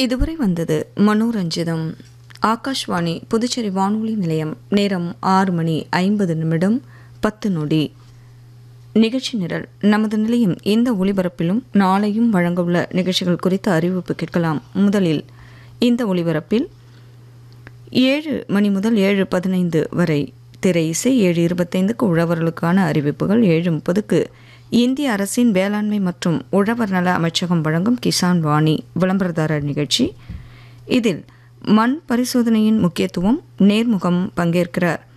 இதுவரை வந்தது மனோரஞ்சிதம் ஆகாஷ்வாணி புதுச்சேரி வானொலி நிலையம் நேரம் ஆறு மணி ஐம்பது நிமிடம் பத்து நொடி நிகழ்ச்சி நிரல் நமது நிலையம் இந்த ஒளிபரப்பிலும் நாளையும் வழங்கவுள்ள நிகழ்ச்சிகள் குறித்த அறிவிப்பு கேட்கலாம் முதலில் இந்த ஒளிபரப்பில் ஏழு மணி முதல் ஏழு பதினைந்து வரை திரை இசை ஏழு இருபத்தைந்துக்கு உழவர்களுக்கான அறிவிப்புகள் ஏழு முப்பதுக்கு இந்திய அரசின் வேளாண்மை மற்றும் உழவர் நல அமைச்சகம் வழங்கும் கிசான் வாணி விளம்பரதாரர் நிகழ்ச்சி இதில் மண் பரிசோதனையின் முக்கியத்துவம் நேர்முகம் பங்கேற்கிறார்